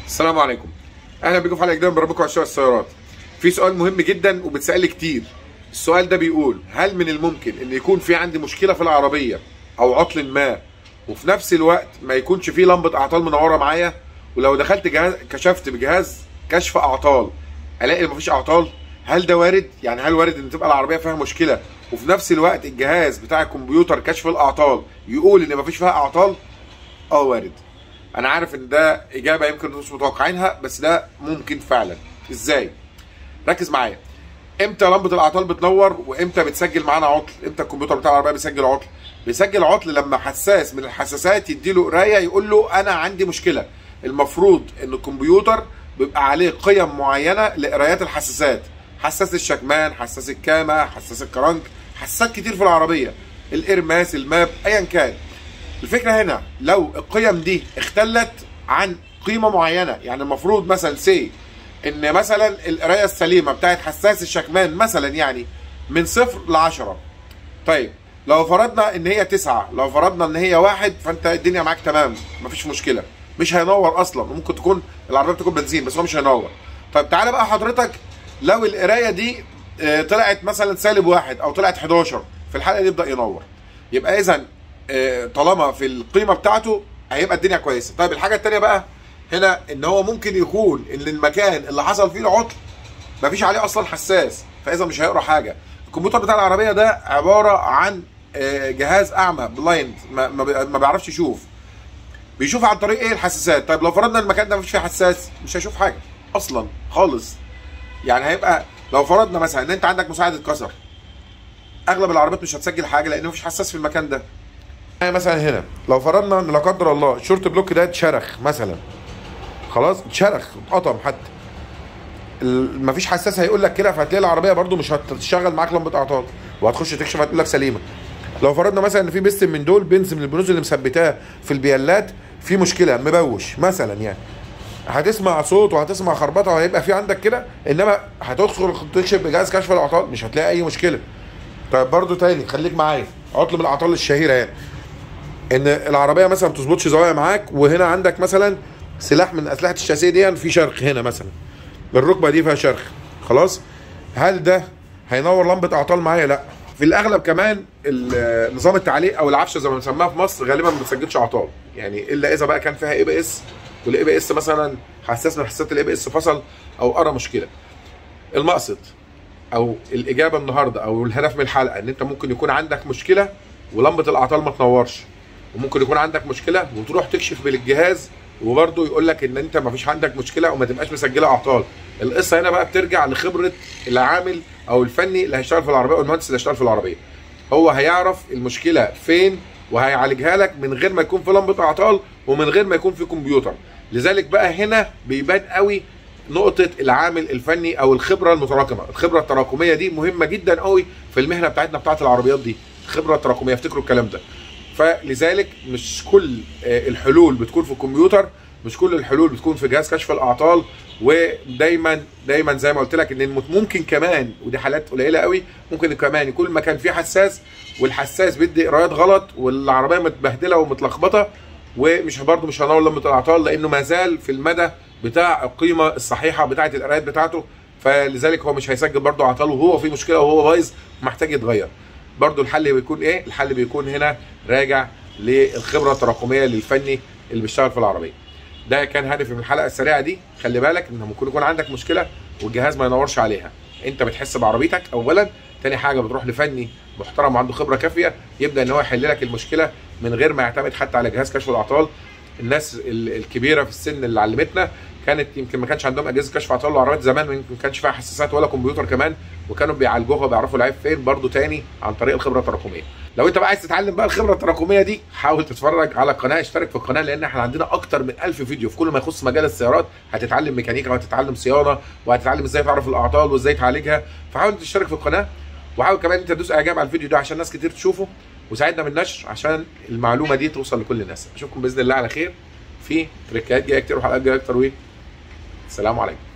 السلام عليكم اهلا بكم في حلقه جديده من برنامجكم عشاق السيارات في سؤال مهم جدا وبتسال كتير السؤال ده بيقول هل من الممكن ان يكون في عندي مشكله في العربيه او عطل ما وفي نفس الوقت ما يكونش فيه لمبه اعطال منوره معايا ولو دخلت جهاز كشفت بجهاز كشف اعطال الاقي مفيش اعطال هل ده وارد يعني هل وارد ان تبقى العربيه فيها مشكله وفي نفس الوقت الجهاز بتاع الكمبيوتر كشف الاعطال يقول ان مفيش فيها اعطال اه وارد انا عارف ان ده اجابه يمكن انتوا مش متوقعينها بس ده ممكن فعلا ازاي ركز معايا امتى لمبه الاعطال بتنور وامتى بتسجل معانا عطل امتى الكمبيوتر بتاع العربيه بيسجل عطل بيسجل عطل لما حساس من الحساسات يديله قرايه يقول له انا عندي مشكله المفروض ان الكمبيوتر بيبقى عليه قيم معينه لقرايات الحساسات حساس الشكمان حساس الكامه حساس الكرنك حساسات كتير في العربيه الارماس الماب ايا كان الفكره هنا لو القيم دي اختلت عن قيمه معينه يعني المفروض مثلا سي ان مثلا القرايه السليمه بتاعت حساس الشكمان مثلا يعني من صفر ل 10 طيب لو فرضنا ان هي تسعة لو فرضنا ان هي واحد فانت الدنيا معاك تمام مفيش مشكله مش هينور اصلا ممكن تكون العربيه بتكون بنزين بس هو مش هينور طيب تعالى بقى حضرتك لو القرايه دي آه، طلعت مثلا سالب واحد او طلعت 11 في الحاله دي يبدا ينور يبقى اذا آه، طالما في القيمه بتاعته هيبقى الدنيا كويسه طيب الحاجه الثانيه بقى هنا ان هو ممكن يكون ان المكان اللي حصل فيه العطل مفيش عليه اصلا حساس فاذا مش هيقرا حاجه الكمبيوتر بتاع العربيه ده عباره عن آه، جهاز اعمى بلايند ما, ما بي- ما بيعرفش يشوف بيشوف عن طريق ايه الحساسات طيب لو فرضنا المكان ده مفيش فيه حساس مش هيشوف حاجه اصلا خالص يعني هيبقى لو فرضنا مثلا ان انت عندك مساعد اتكسر اغلب العربيات مش هتسجل حاجه لان مفيش حساس في المكان ده يعني مثلا هنا لو فرضنا ان لا قدر الله الشورت بلوك ده اتشرخ مثلا خلاص اتشرخ اتقطم حتى ال- مفيش حساس هيقول لك كده فهتلاقي العربيه برده مش هتشغل معاك لمبه اعطال وهتخش تكشف هتقول لك سليمه لو فرضنا مثلا ان في بستم من دول بنز من البنوز اللي مثبتاه في البيالات في مشكله مبوش مثلا يعني هتسمع صوت وهتسمع خربطه وهيبقى في عندك كده انما هتدخل تكشف بجهاز كشف الاعطال مش هتلاقي اي مشكله طيب برضو تاني خليك معايا عطل من الاعطال الشهيره يعني ان العربيه مثلا ما بتظبطش زوايا معاك وهنا عندك مثلا سلاح من اسلحه الشاسيه دي في شرخ هنا مثلا الركبه دي فيها شرخ خلاص هل ده هينور لمبه اعطال معايا لا في الاغلب كمان ال- نظام التعليق او العفشه زي ما بنسميها في مصر غالبا ما بتسجلش اعطال يعني الا اذا بقى كان فيها اي بي اس والاي بي اس مثلا حساس من حساسات الاي بي اس فصل او قرا مشكله المقصد او الاجابه النهارده او الهدف من الحلقه ان انت ممكن يكون عندك مشكله ولمبه الاعطال ما تنورش وممكن يكون عندك مشكله وتروح تكشف بالجهاز وبرضه يقول لك ان انت ما فيش عندك مشكله وما تبقاش مسجله اعطال القصه هنا بقى بترجع لخبره العامل او الفني اللي هيشتغل في العربيه او المهندس اللي هيشتغل في العربيه هو هيعرف المشكله فين وهيعالجها لك من غير ما يكون في لمبه اعطال ومن غير ما يكون في كمبيوتر لذلك بقى هنا بيبان قوي نقطة العامل الفني أو الخبرة المتراكمة، الخبرة التراكمية دي مهمة جدا قوي في المهنة بتاعتنا بتاعت العربيات دي، الخبرة التراكمية افتكروا الكلام ده. فلذلك مش كل آه، الحلول بتكون في الكمبيوتر، مش كل الحلول بتكون في جهاز كشف الأعطال، ودايما دايما زي ما قلت لك إن المت- ممكن كمان ودي حالات قليلة قوي، ممكن كمان يكون المكان فيه حساس والحساس بيدي قرايات غلط والعربية متبهدلة ومتلخبطة ومش برضه مش هنور لمبه الاعطال لانه ما زال في المدى بتاع القيمه الصحيحه بتاعه القرايات بتاعته فلذلك هو مش هيسجل برضه اعطال وهو في مشكله وهو بايظ محتاج يتغير برضه الحل بيكون ايه الحل بيكون هنا راجع للخبره التراكميه للفني اللي بيشتغل في العربيه ده كان هدفي من الحلقه السريعه دي خلي بالك ان ممكن يكون عندك مشكله والجهاز ما ينورش عليها انت بتحس بعربيتك اولا تاني حاجه بتروح لفني محترم وعنده خبره كافيه يبدا ان هو يحل لك المشكله من غير ما يعتمد حتى على جهاز كشف الاعطال الناس ال- الكبيره في السن اللي علمتنا كانت يمكن ما كانش عندهم اجهزه كشف اعطال وعربيات زمان ما يمكن كانش فيها حساسات ولا كمبيوتر كمان وكانوا بيعالجوها وبيعرفوا العيب فين برضو تاني عن طريق الخبره التراكميه لو انت بقى عايز تتعلم بقى الخبره التراكميه دي حاول تتفرج على القناه اشترك في القناه لان احنا عندنا اكتر من 1000 فيديو في كل ما يخص مجال السيارات هتتعلم ميكانيكا وهتتعلم صيانه وهتتعلم ازاي تعرف الاعطال وازاي تعالجها فحاول تشترك في القناه وحاول كمان انت تدوس اعجاب على الفيديو ده عشان ناس كتير تشوفه وساعدنا بالنشر عشان المعلومه دي توصل لكل الناس اشوفكم باذن الله على خير في تريكات جايه كتير وحلقات جايه اكتر والسلام عليكم